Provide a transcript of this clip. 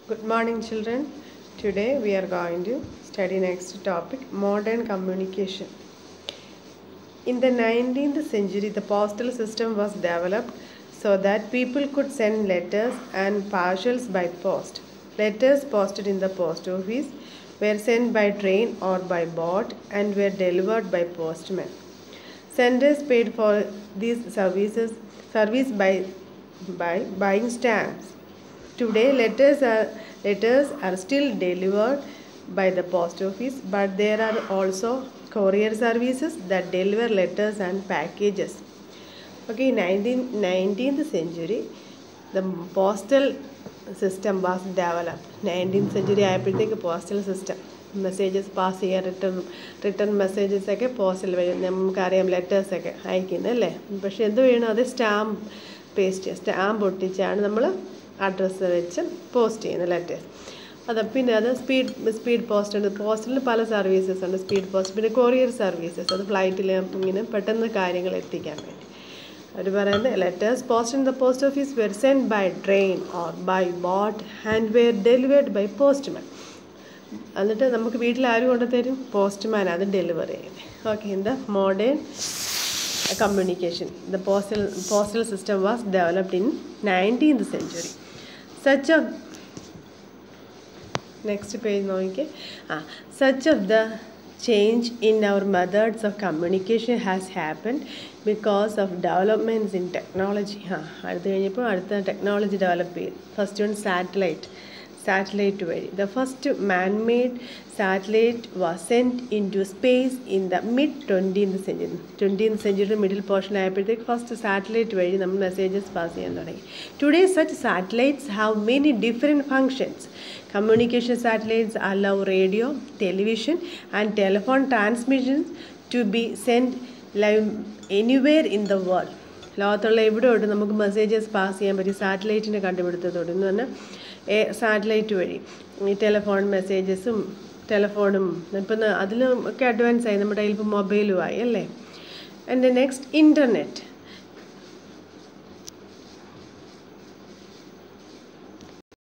Good morning, children. Today we are going to study next topic modern communication. In the 19th century, the postal system was developed so that people could send letters and parcels by post. Letters posted in the post office were sent by train or by boat and were delivered by postmen. Senders paid for these services service by by buying stamps. Today, letters are letters are still delivered by the post office, but there are also courier services that deliver letters and packages. Okay, 19, 19th century, the postal system was developed. 19th century ആയപ്പോഴത്തേക്ക് postal system messages pass ചെയ്യാൻ return return messages ഒക്കെ postal വഴി നമുക്കറിയാം ലെറ്റേഴ്സൊക്കെ അയക്കുന്നത് അല്ലേ പക്ഷേ എന്ത് ചെയ്യണം അത് സ്റ്റാമ്പ് പേസ്റ്റ് സ്റ്റാമ്പ് ഒട്ടിച്ചാണ് നമ്മൾ അഡ്രസ്സ് വെച്ച് പോസ്റ്റ് ചെയ്യുന്നത് ലെറ്റേഴ്സ് അത് പിന്നെ അത് സ്പീഡ് സ്പീഡ് പോസ്റ്റ് ഉണ്ട് പോസ്റ്റിൽ പല സർവീസസ് ഉണ്ട് സ്പീഡ് പോസ്റ്റ് പിന്നെ കൊറിയർ സർവീസസ് അത് ഫ്ലൈറ്റിൽ ഇങ്ങനെ പെട്ടെന്ന് കാര്യങ്ങൾ എത്തിക്കാൻ വേണ്ടി അവർ പറയുന്നത് letters post in the post office were send by train or by boat and were delivered by postman എന്നിട്ട് നമുക്ക് വീട്ടിൽ ആരും കൊണ്ടുതരും പോസ്റ്റ്മാൻ അത് ഡെലിവറി ചെയ്യുന്നത് okay in the modern communication. The postal postal system was developed in 19th century. Such of next page നോക്കിക്കേ ആ such of the change in our methods of communication has happened because of developments in technology ആ അടുത്ത് കഴിഞ്ഞപ്പോൾ അടുത്ത technology develop ചെയ്യും first one satellite satellite വഴി the first man made satellite was sent into space in the mid twentieth century twentieth century middle portion ആയപ്പോഴത്തേക്ക് first satellite വഴി നമ്മൾ messages pass ചെയ്യാൻ തുടങ്ങി today such satellites have many different functions communication satellites allow radio television and telephone transmissions to be sent live anywhere in the world ലോകത്തുള്ള എവിടെയോട്ട് നമുക്ക് messages pass ചെയ്യാൻ പറ്റും സാറ്റലൈറ്റിൻ്റെ കണ്ടുപിടുത്തത്തോടെ എന്ന് പറഞ്ഞാൽ സാറ്റലൈറ്റ് വഴി ഈ ടെലിഫോൺ മെസ്സേജസും ടെലിഫോണും ഇപ്പം അതിലും ഒക്കെ അഡ്വാൻസ് ആയി നമ്മുടെ കയ്യിൽ ഇപ്പോൾ മൊബൈലും ആയി അല്ലേ ആൻഡ് നെക്സ്റ്റ് ഇൻ്റർനെറ്റ്